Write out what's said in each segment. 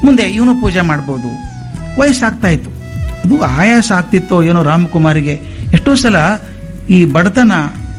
ಮುಂದೆ ಇವನು ಪೂಜೆ ಮಾಡ್ಬೋದು ವಯಸ್ಸಾಗ್ತಾ ಇತ್ತು ಅದು ಆಯಾಸ ಆಗ್ತಿತ್ತೋ ಏನೋ ರಾಮಕುಮಾರಿಗೆ ಎಷ್ಟೋ ಸಲ ಈ ಬಡತನ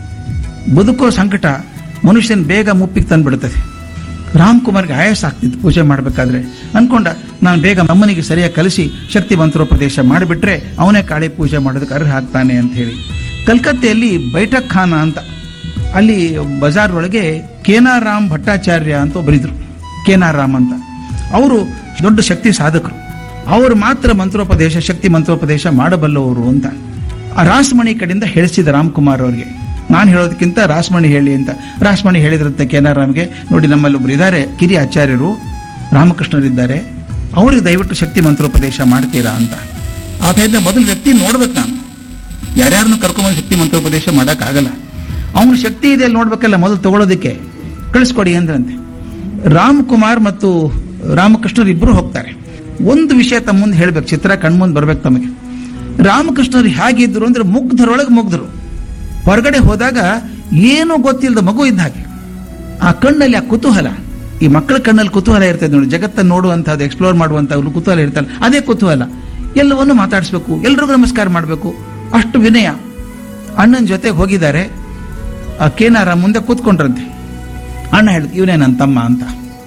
ಬದುಕೋ ಸಂಕಟ ಮನುಷ್ಯನ ಬೇಗ ಮುಪ್ಪಿಗೆ ತಂದ್ಬಿಡ್ತದೆ ರಾಮ್ಕುಮಾರ್ಗೆ ಆಯಾಸ ಆಗ್ತಿತ್ತು ಪೂಜೆ ಮಾಡಬೇಕಾದ್ರೆ ಅನ್ಕೊಂಡ ನಾನು ಬೇಗ ಅಮ್ಮನಿಗೆ ಸರಿಯಾಗಿ ಕಲಿಸಿ ಶಕ್ತಿ ಮಂತ್ರೋಪದೇಶ ಮಾಡಿಬಿಟ್ರೆ ಅವನೇ ಕಾಳಿ ಪೂಜೆ ಮಾಡೋದಕ್ಕೆ ಅರ್ಹ ಆಗ್ತಾನೆ ಅಂತ ಹೇಳಿ ಕಲ್ಕತ್ತೆಯಲ್ಲಿ ಬೈಠಕ್ ಖಾನ ಅಂತ ಅಲ್ಲಿ ಬಜಾರ್ ಒಳಗೆ ಕೇನಾರಾಮ್ ಭಟ್ಟಾಚಾರ್ಯ ಅಂತ ಒಬ್ಬರಿದ್ರು ಕೇನಾರಾಮ್ ಅಂತ ಅವರು ದೊಡ್ಡ ಶಕ್ತಿ ಸಾಧಕರು ಅವರು ಮಾತ್ರ ಮಂತ್ರೋಪದೇಶ ಶಕ್ತಿ ಮಂತ್ರೋಪದೇಶ ಮಾಡಬಲ್ಲವರು ಅಂತ ಆ ರಾಸಮಣಿ ಕಡೆಯಿಂದ ಹೇಳಿಸಿದ ರಾಮ್ಕುಮಾರ್ ಅವರಿಗೆ ನಾನು ಹೇಳೋದಕ್ಕಿಂತ ರಾಸಮಣಿ ಹೇಳಿ ಅಂತ ರಾಸಮಣಿ ಹೇಳಿದ್ರಂತೆ ಕೇನಾರಾಮ್ಗೆ ನೋಡಿ ನಮ್ಮಲ್ಲಿ ಒಬ್ರು ಇದ್ದಾರೆ ಕಿರಿಯ ಆಚಾರ್ಯರು ರಾಮಕೃಷ್ಣರಿದ್ದಾರೆ ಅವ್ರಿಗೆ ದಯವಿಟ್ಟು ಶಕ್ತಿ ಮಂತ್ರೋಪದೇಶ ಮಾಡ್ತೀರಾ ಅಂತ ಆದ್ದರಿಂದ ಮೊದಲು ವ್ಯಕ್ತಿ ನೋಡ್ಬೇಕು ನಾನು ಯಾರ್ಯಾರನ್ನು ಕರ್ಕೊಂಬಂದು ಶಕ್ತಿ ಮಂತ್ರೋಪದೇಶ ಮಾಡೋಕ್ಕಾಗಲ್ಲ ಅವನು ಶಕ್ತಿ ಇದೆ ಅಲ್ಲಿ ನೋಡ್ಬೇಕಲ್ಲ ಮೊದಲು ತಗೊಳ್ಳೋದಕ್ಕೆ ಕಳಿಸ್ಕೊಡಿ ಅಂದ್ರಂತೆ ರಾಮ್ಕುಮಾರ್ ಮತ್ತು ರಾಮಕೃಷ್ಣರು ಇಬ್ಬರು ಹೋಗ್ತಾರೆ ಒಂದು ವಿಷಯ ತಮ್ಮ ಮುಂದೆ ಹೇಳ್ಬೇಕು ಚಿತ್ರ ಕಣ್ಮುಂದೆ ಬರ್ಬೇಕು ತಮಗೆ ರಾಮಕೃಷ್ಣರು ಹೇಗಿದ್ರು ಅಂದ್ರೆ ಮುಗ್ಧರೊಳಗೆ ಮುಗ್ಧರು ಹೊರಗಡೆ ಹೋದಾಗ ಏನೂ ಗೊತ್ತಿಲ್ಲದ ಮಗು ಇದ್ದ ಹಾಗೆ ಆ ಕಣ್ಣಲ್ಲಿ ಆ ಕುತೂಹಲ ಈ ಮಕ್ಕಳ ಕಣ್ಣಲ್ಲಿ ಕುತೂಹಲ ಇರ್ತದೆ ನೋಡಿ ಜಗತ್ತನ್ನು ನೋಡುವಂಥದ್ದು ಎಕ್ಸ್ಪ್ಲೋರ್ ಮಾಡುವಂಥ ಕುತೂಹಲ ಇರ್ತಲ್ಲ ಅದೇ ಕುತೂಹಲ ಎಲ್ಲವನ್ನೂ ಮಾತಾಡಿಸ್ಬೇಕು ಎಲ್ರಿಗೂ ನಮಸ್ಕಾರ ಮಾಡಬೇಕು ಅಷ್ಟು ವಿನಯ ಅಣ್ಣನ ಜೊತೆ ಹೋಗಿದ್ದಾರೆ ಆ ಕೇನಾರ ಮುಂದೆ ಕೂತ್ಕೊಂಡ್ರಂತೆ ಅಣ್ಣ ಹೇಳಿದ್ ಇವನೇ ನನ್ನ ತಮ್ಮ ಅಂತ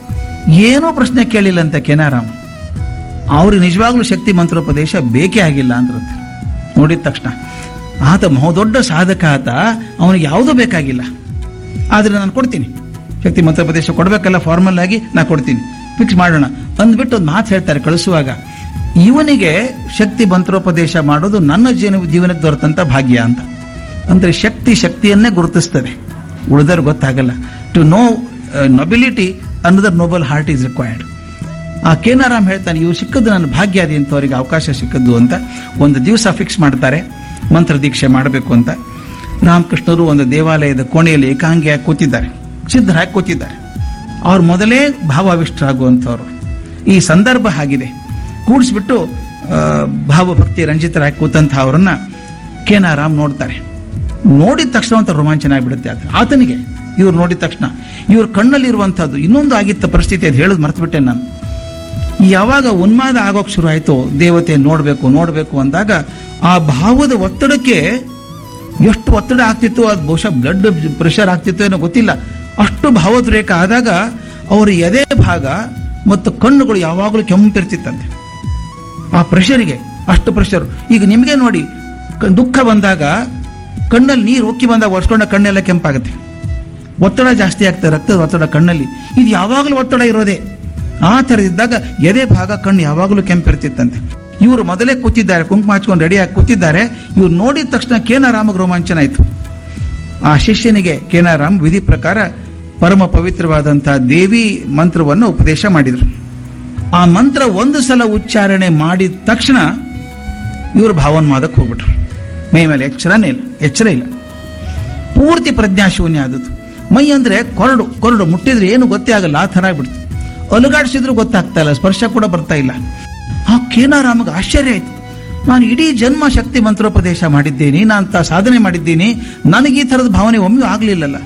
ಏನೋ ಪ್ರಶ್ನೆ ಕೇಳಿಲ್ಲಂತೆ ಕೇನಾರಾಮ್ ಅವ್ರಿಗೆ ನಿಜವಾಗ್ಲೂ ಶಕ್ತಿ ಮಂತ್ರೋಪದೇಶ ಬೇಕೇ ಆಗಿಲ್ಲ ಅಂದ್ರಂತೆ ನೋಡಿದ ತಕ್ಷಣ ಆತ ಬಹುದೊಡ್ಡ ಸಾಧಕ ಆತ ಅವನಿಗೆ ಯಾವುದೂ ಬೇಕಾಗಿಲ್ಲ ಆದ್ರೆ ನಾನು ಕೊಡ್ತೀನಿ ಶಕ್ತಿ ಮಂತ್ರೋಪದೇಶ ಕೊಡಬೇಕಲ್ಲ ಫಾರ್ಮಲ್ ಆಗಿ ನಾ ಕೊಡ್ತೀನಿ ಫಿಕ್ಸ್ ಮಾಡೋಣ ಅಂದ್ಬಿಟ್ಟು ಒಂದು ಮಾತು ಹೇಳ್ತಾರೆ ಕಳಿಸುವಾಗ ಇವನಿಗೆ ಶಕ್ತಿ ಮಂತ್ರೋಪದೇಶ ಮಾಡೋದು ನನ್ನ ಜೀವನ ಜೀವನಕ್ಕೆ ದೊರೆತಂತ ಭಾಗ್ಯ ಅಂತ ಅಂದ್ರೆ ಶಕ್ತಿ ಶಕ್ತಿಯನ್ನೇ ಗುರುತಿಸ್ತದೆ ಉಳಿದವ್ರು ಗೊತ್ತಾಗಲ್ಲ to know nobility another noble heart is required ಆ ಕೇನಾರಾಮ್ ಹೇಳ್ತಾನೆ ಇವು ಸಿಕ್ಕದ್ದು ನನ್ನ ಭಾಗ್ಯ ಅದೇ ಅಂತ ಅವರಿಗೆ ಅವಕಾಶ ಸಿಕ್ಕದ್ದು ಅಂತ ಒಂದು ದಿವಸ ಫಿಕ್ಸ್ ಮಾಡ್ತಾರೆ ಮಂತ್ರ ದೀಕ್ಷೆ ಮಾಡಬೇಕು ಅಂತ ರಾಮಕೃಷ್ಣರು ಒಂದು ದೇವಾಲಯದ ಕೋಣೆಯಲ್ಲಿ ಏಕಾಂಗಿಯಾಗಿ ಕೂತಿದ್ದಾರೆ ಸಿದ್ಧರಾಗಿ ಕೂತಿದ್ದಾರೆ ಅವ್ರು ಮೊದಲೇ ಭಾವಾವಿಷ್ಟರಾಗುವಂಥವ್ರು ಈ ಸಂದರ್ಭ ಆಗಿದೆ ಕೂಡಿಸ್ಬಿಟ್ಟು ಆ, ಭಾವಭಕ್ತಿ ರಂಜಿತರಾಗಿ ಕೂತಂಥ ಅವರನ್ನ ಕೇನಾರಾಮ್ ನೋಡ್ತಾರೆ ನೋಡಿದ ತಕ್ಷಣ ಒಂಥರ ರೋಮಾಂಚನ ಆಗಿಬಿಡುತ್ತೆ ಆತ ಆತನಿಗೆ ಇವ್ರು ನೋಡಿದ ತಕ್ಷಣ ಇವ್ರ ಕಣ್ಣಲ್ಲಿರುವಂಥದ್ದು ಇನ್ನೊಂದು ಆಗಿತ್ತ ಪರಿಸ್ಥಿತಿ ಅದು ಹೇಳೋದು ಮರ್ತ್ಬಿಟ್ಟೆ ನಾನು ಯಾವಾಗ ಉನ್ಮಾದ ಆಗೋಕ್ ಶುರು ಆಯ್ತು ದೇವತೆ ನೋಡ್ಬೇಕು ನೋಡ್ಬೇಕು ಅಂದಾಗ ಆ ಭಾವದ ಒತ್ತಡಕ್ಕೆ ಎಷ್ಟು ಒತ್ತಡ ಆಗ್ತಿತ್ತು ಅದು ಬಹುಶಃ ಬ್ಲಡ್ ಪ್ರೆಷರ್ ಆಗ್ತಿತ್ತು ಏನೋ ಗೊತ್ತಿಲ್ಲ ಅಷ್ಟು ಭಾವೋದ್ರೇಕ ಆದಾಗ ಅವರ ಎದೆ ಭಾಗ ಮತ್ತು ಕಣ್ಣುಗಳು ಯಾವಾಗಲೂ ಕೆಂಪಿರ್ತಿತ್ತಂತೆ ಆ ಪ್ರೆಷರಿಗೆ ಅಷ್ಟು ಪ್ರೆಷರ್ ಈಗ ನಿಮಗೆ ನೋಡಿ ಕ- ದುಃಖ ಬಂದಾಗ ಕಣ್ಣಲ್ಲಿ ನೀರು ಉಕ್ಕಿ ಬಂದಾಗ ಒಡ್ಸ್ಕೊಂಡ ಕಣ್ಣೆಲ್ಲ ಕೆಂಪಾಗುತ್ತೆ ಒತ್ತಡ ಜಾಸ್ತಿ ಆಗ್ತದೆ ರಕ್ತದ ಒತ್ತಡ ಕಣ್ಣಲ್ಲಿ ಇದು ಯಾವಾಗಲೂ ಒತ್ತಡ ಇರೋದೇ ಆ ಥರದಿದ್ದಾಗ ಎದೆ ಭಾಗ ಕಣ್ಣು ಯಾವಾಗಲೂ ಕೆಂಪಿರ್ತಿತ್ತಂತೆ ಇವರು ಮೊದಲೇ ಕೂತಿದ್ದಾರೆ ಕುಂಕುಮ ಹಚ್ಕೊಂಡು ರೆಡಿಯಾಗಿ ಕೂತಿದ್ದಾರೆ ಇವ್ರು ನೋಡಿದ ತಕ್ಷಣ ಕೇನಾರಾಮಗ್ ರೋಮಾಂಚನ ಆಯಿತು ಆ ಶಿಷ್ಯನಿಗೆ ಕೇನಾರಾಮ್ ವಿಧಿ ಪ್ರಕಾರ ಪರಮ ಪವಿತ್ರವಾದಂತಹ ದೇವಿ ಮಂತ್ರವನ್ನು ಉಪದೇಶ ಮಾಡಿದರು ಆ ಮಂತ್ರ ಒಂದು ಸಲ ಉಚ್ಚಾರಣೆ ಮಾಡಿದ ತಕ್ಷಣ ಇವರು ಭಾವನ್ಮಾದಕ್ಕೆ ಹೋಗ್ಬಿಟ್ರು ಮೈ ಮೇಲೆ ಎಚ್ಚರನೇ ಇಲ್ಲ ಎಚ್ಚರ ಇಲ್ಲ ಪೂರ್ತಿ ಪ್ರಜ್ಞಾಶೂನ್ಯ ಆದದ್ದು ಮೈ ಅಂದ್ರೆ ಕೊರಡು ಕೊರಡು ಮುಟ್ಟಿದ್ರೆ ಏನು ಗೊತ್ತೇ ಆಗಲ್ಲ ಆ ಥರ ಆಗ್ಬಿಡ್ತು ಅಲುಗಾಡಿಸಿದ್ರು ಗೊತ್ತಾಗ್ತಾ ಇಲ್ಲ ಸ್ಪರ್ಶ ಕೂಡ ಬರ್ತಾ ಇಲ್ಲ ಆ ಕೇನಾರಾಮಗೆ ಆಶ್ಚರ್ಯ ಆಯ್ತು ನಾನು ಇಡೀ ಜನ್ಮ ಶಕ್ತಿ ಮಂತ್ರೋಪದೇಶ ಮಾಡಿದ್ದೀನಿ ನಾನು ಅಂತ ಸಾಧನೆ ಮಾಡಿದ್ದೀನಿ ನನಗೆ ಈ ಥರದ ಭಾವನೆ ಒಮ್ಮೆ ಆಗಲಿಲ್ಲಲ್ಲ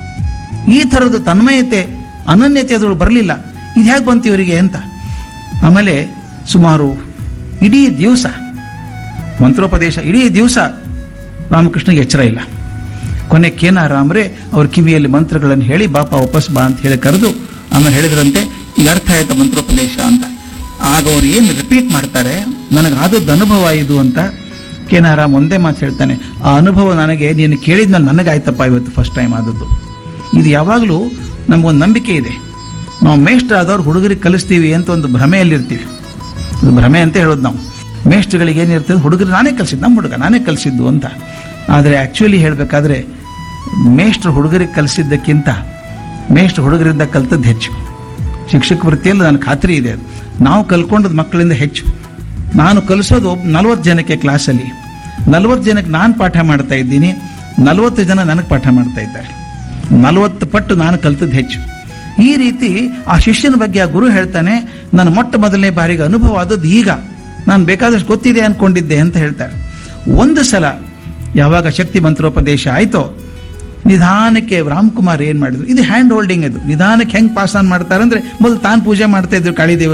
ಈ ಥರದ ತನ್ಮಯತೆ ಅನನ್ಯತೆ ಅದ್ರೊಳಗೆ ಬರಲಿಲ್ಲ ಇದು ಹೇಗೆ ಬಂತು ಇವರಿಗೆ ಅಂತ ಆಮೇಲೆ ಸುಮಾರು ಇಡೀ ದಿವಸ ಮಂತ್ರೋಪದೇಶ ಇಡೀ ದಿವಸ ರಾಮಕೃಷ್ಣಗೆ ಎಚ್ಚರ ಇಲ್ಲ ಕೊನೆ ಕೇನಾರಾಮ್ರೆ ಅವ್ರ ಕಿವಿಯಲ್ಲಿ ಮಂತ್ರಗಳನ್ನು ಹೇಳಿ ಬಾಪ ವಾಪಸ್ ಬಾ ಅಂತ ಹೇಳಿ ಕರೆದು ಆಮೇಲೆ ಹೇಳಿದ್ರಂತೆ ಈಗ ಅರ್ಥ ಆಯ್ತಾ ಮಂತ್ರೋಪದೇಶ ಅಂತ ಆಗ ಅವ್ರು ಏನು ರಿಪೀಟ್ ಮಾಡ್ತಾರೆ ನನಗೆ ಆದದ್ದು ಅನುಭವ ಇದು ಅಂತ ಕೇನಾರಾಮ್ ಒಂದೇ ಮಾತು ಹೇಳ್ತಾನೆ ಆ ಅನುಭವ ನನಗೆ ನೀನು ಕೇಳಿದ್ಮೇಲೆ ನನಗಾಯ್ತಪ್ಪ ಇವತ್ತು ಫಸ್ಟ್ ಟೈಮ್ ಆದದ್ದು ಇದು ಯಾವಾಗಲೂ ನಮಗೊಂದು ನಂಬಿಕೆ ಇದೆ ನಾವು ಮೇಷ್ಟ್ರ ಆದವ್ರು ಹುಡುಗರಿಗೆ ಕಲಿಸ್ತೀವಿ ಅಂತ ಒಂದು ಭ್ರಮೆಯಲ್ಲಿರ್ತೀವಿ ಅದು ಭ್ರಮೆ ಅಂತ ಹೇಳೋದು ನಾವು ಮೇಷ್ಟ್ರುಗಳಿಗೆ ಏನಿರ್ತದೆ ಹುಡುಗರು ನಾನೇ ಕಲಿಸಿದ್ದು ನಮ್ಮ ಹುಡುಗ ನಾನೇ ಕಲಿಸಿದ್ದು ಅಂತ ಆದರೆ ಆ್ಯಕ್ಚುಲಿ ಹೇಳಬೇಕಾದ್ರೆ ಮೇಷ್ಟ್ರು ಹುಡುಗರಿಗೆ ಕಲಿಸಿದ್ದಕ್ಕಿಂತ ಮೇಷ್ಟ್ರು ಹುಡುಗರಿಂದ ಕಲ್ತದ್ದು ಹೆಚ್ಚು ಶಿಕ್ಷಕ ವೃತ್ತಿಯಲ್ಲಿ ನನ್ನ ಖಾತ್ರಿ ಇದೆ ಅದು ನಾವು ಕಲ್ಕೊಂಡದ್ದು ಮಕ್ಕಳಿಂದ ಹೆಚ್ಚು ನಾನು ಕಲಿಸೋದು ಒಬ್ಬ ನಲವತ್ತು ಜನಕ್ಕೆ ಕ್ಲಾಸಲ್ಲಿ ನಲವತ್ತು ಜನಕ್ಕೆ ನಾನು ಪಾಠ ಮಾಡ್ತಾ ಇದ್ದೀನಿ ನಲವತ್ತು ಜನ ನನಗೆ ಪಾಠ ಮಾಡ್ತಾ ಇದ್ದಾರೆ ನಲವತ್ತು ಪಟ್ಟು ನಾನು ಕಲ್ತದ್ದು ಹೆಚ್ಚು ಈ ರೀತಿ ಆ ಶಿಷ್ಯನ ಬಗ್ಗೆ ಆ ಗುರು ಹೇಳ್ತಾನೆ ನನ್ನ ಮೊಟ್ಟ ಮೊದಲನೇ ಬಾರಿಗೆ ಅನುಭವ ಆದದ್ದು ಈಗ ನಾನು ಬೇಕಾದಷ್ಟು ಗೊತ್ತಿದೆ ಅನ್ಕೊಂಡಿದ್ದೆ ಅಂತ ಹೇಳ್ತಾರೆ ಒಂದು ಸಲ ಯಾವಾಗ ಶಕ್ತಿ ಮಂತ್ರೋಪದೇಶ ಆಯ್ತೋ ನಿಧಾನಕ್ಕೆ ರಾಮ್ಕುಮಾರ್ ಏನ್ ಮಾಡಿದ್ರು ಇದು ಹ್ಯಾಂಡ್ ಹೋಲ್ಡಿಂಗ್ ಇದು ನಿಧಾನಕ್ಕೆ ಹೆಂಗ್ ಪಾಸ್ ಆನ್ ಮಾಡ್ತಾರೆ ಅಂದ್ರೆ ಮೊದಲು ತಾನು ಪೂಜೆ ಮಾಡ್ತಾ ಇದ್ರು ಕಾಳಿದೇವ